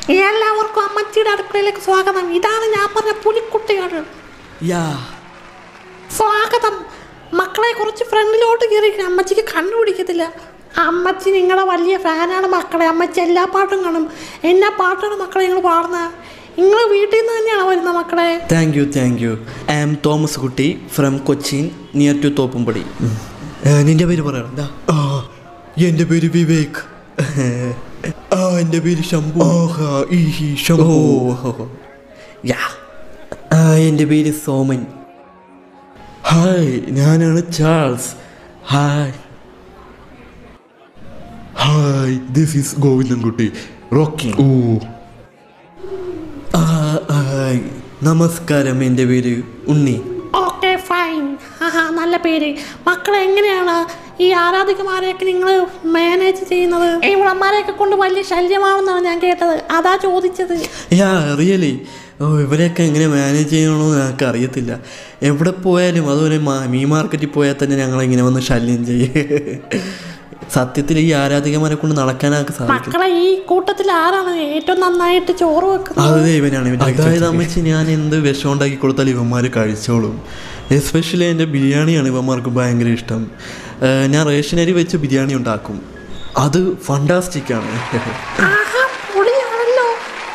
എല്ലാവർക്കും അമ്മച്ചിയുടെ അടുക്കളയിലേക്ക് സ്വാഗതം ഇതാണ് ഞാൻ പറഞ്ഞ പുലിക്കുട്ടിയാണ് യാ സ്വാഗതം മക്കളെ കുറച്ച് ഫ്രണ്ടിലോട്ട് കയറി അമ്മച്ചിക്ക് കണ്ടുപിടിക്കത്തില്ല അമ്മച്ചി നിങ്ങളുടെ വലിയ ഫാനാണ് മക്കളെ അമ്മച്ചി എല്ലാ പാട്ടും കാണും എന്നാ പാട്ടാണ് മക്കളെ നിങ്ങൾ പാടുന്നത് നിങ്ങൾ വീട്ടിൽ നിന്ന് തന്നെയാണ് വരുന്നത് മക്കളെ thank you thank you I am Thomas Kutty from Cochin near to Thoppumpady നിന്റെ പേര് പറയണം ദാ. ആ എൻ്റെ പേര് വിവേക് ആ എൻ്റെ പേര് ശംഭു ആഹാ ഈ ഹി ഓ ശംഭു യാ ആ, എൻ്റെ പേര് സോമൻ ഹായ് ഞാനാണ് Charles hi hi this is Govindankutty rocking ഓ ആ, ആ, നമസ്കാരം എൻ്റെ പേര് ഉണ്ണി ഓക്കെ ഫൈൻ ആഹാ നല്ല പേര് മക്കളെ എങ്ങനെയാണ് ഈ ആരാധികമാരെയൊക്കെ നിങ്ങൾ മാനേജ് ചെയ്യുന്നത് ഇവിടന്മാരെയൊക്കെ കൊണ്ട് വലിയ ശല്യമാണെന്നാണ് ഞാൻ കേട്ടത് അതാ ചോദിച്ചത് യാ റിയലി ഓ ഇവരെയൊക്കെ എങ്ങനെ മാനേജ് ചെയ്യണമെന്ന് ഞങ്ങൾക്ക് അറിയത്തില്ല എവിടെ പോയാലും അതുപോലെ മാ- മീൻ മാർക്കറ്റിൽ പോയാൽ തന്നെ ഞങ്ങളിങ്ങനെ വന്ന് ശല്യം ചെയ്യും സത്യത്തിൽ ഈ ആരാധികമാരെ കൊണ്ട് നടക്കാനൊക്കെ സാധിക്കും മക്കളെ ഈ കൂട്ടത്തിൽ ആരാണ് ഏറ്റവും നന്നായിട്ട് ചോറ് വെക്കുന്നത് അത് ഇവനാണ് ഇവൻ അതായത് അമ്മച്ചി ഞാൻ എന്ത് വിഷം ഉണ്ടാക്കി കൊടുത്താൽ ഇവന്മാർ കഴിച്ചോളും എസ്പെഷ്യലി എൻ്റെ ബിരിയാണിയാണ് ഇവന്മാർക്ക് ഭയങ്കര ഇഷ്ടം ഏഹ് ഞാൻ റേഷനരി വെച്ച് ബിരിയാണി ഉണ്ടാക്കും അത് ഫണ്ടാസ്റ്റിക്കാണ് ആഹാ പൊളിയാണല്ലോ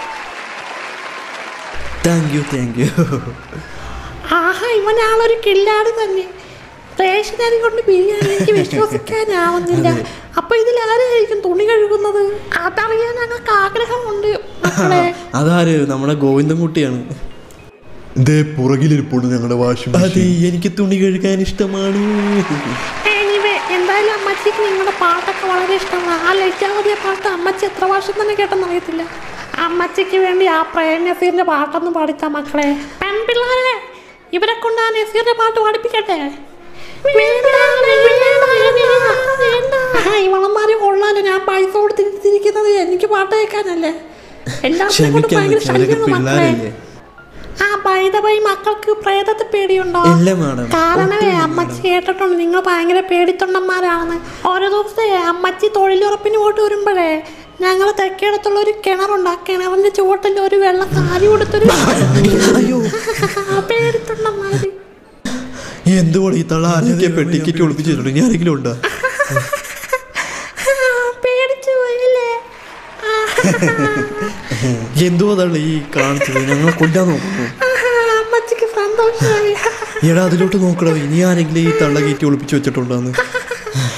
താങ്ക് യു താങ്ക് യു ആഹാ ഇവനാളൊരു കില്ലാടി തന്നെ റേഷനരി കൊണ്ട് ബിരിയാണി എനിക്ക് വിശ്വസിക്കാനാവുന്നില്ല അപ്പൊ ഇതിൽ ആരായിരിക്കും തുണി കഴുകുന്നത് അതറിയാൻ ഞങ്ങൾക്ക് ആഗ്രഹമുണ്ട് മക്കളെ അതാര് നമ്മുടെ ഗോവിന്ദൻകുട്ടിയാണ് ദേ പുറകിലിരിപ്പുണ്ട് ഞങ്ങളുടെ വാഷിംഗ് അതെ മെഷീൻ എനിക്ക് തുണി കഴുകാൻ ഇഷ്ടമാണ് എനിവേ എന്തായാലും അമ്മച്ചിക്ക് നിങ്ങളുടെ പാട്ടൊക്കെ വളരെ ഇഷ്ടമാണ് ആ ലജ്ജാവതിയ പാട്ട് അമ്മച്ചി എത്ര വർഷം തന്നെ കേട്ടെന്ന് അറിയത്തില്ല അമ്മച്ചിക്ക് വേണ്ടി ആ പ്രേം നസീറിന്റെ പാട്ടൊന്ന് പാടിച്ച മക്കളെ പെൺപിള്ളേരെ ഇവരെ കൊണ്ട് ആ നസീറിന്റെ പാട്ട് പാടിപ്പിക്കട്ടെ ആ, ഇവളന്മാര് കൊള്ളാലോ ഞാൻ പൈസ കൊടുത്തിരിക്കുന്നത് എനിക്ക് പാട്ട് കേൾക്കാനല്ലേ എല്ലാത്തിനും കൊണ്ട് ക്ഷമിക്കാൻ ഭയങ്കര പറ്റും അവരൊക്കെ ശല്യമാണ് മക്കളെ പിള്ളേരല്ലേ ആ പൈതപോയി മക്കൾക്ക് പ്രേതത്തെ പേടിയുണ്ടോ ഇല്ല മാഡം കാരണമേ അമ്മച്ചി കേട്ടിട്ടുണ്ട് നിങ്ങൾ ഭയങ്കര പേടിത്തൊണ്ടന്മാരാണെന്ന് ഓരോ ദിവസത്തെ അമ്മച്ചി തൊഴിലുറപ്പിന് പോയിട്ട് വരുമ്പോഴേ ഞങ്ങൾ തെക്കേടത്തുള്ള ഒരു കിണറുണ്ട് ആ കിണറിന്റെ ചുവട്ടിൽ ഒരു വെള്ള കാരി കൊടുത്തൊരു അയ്യോ പേടിത്തൊണ്ടന്മാര് എന്തുകൊണ്ട് ഈ തള്ള ആരൊക്കെ ടിക്കറ്റ് ഒളിപ്പിച്ചിട്ടുണ്ട് ഇനി ആരെങ്കിലും ഉണ്ടോ പേടിച്ചു പോയില്ലേ ആ, എന്തുവാ തള്ള ഈ കാണിച്ചത് ഞങ്ങൾ കൊല്ലാൻ നോക്കുന്നു അമ്മച്ചിക്ക് സന്തോഷമായി എടാ അതിലോട്ട് നോക്കടോ ഇനി ആരെങ്കിലും ഈ തള്ള കയറ്റി ഒളിപ്പിച്ച് വെച്ചിട്ടുണ്ടോന്ന്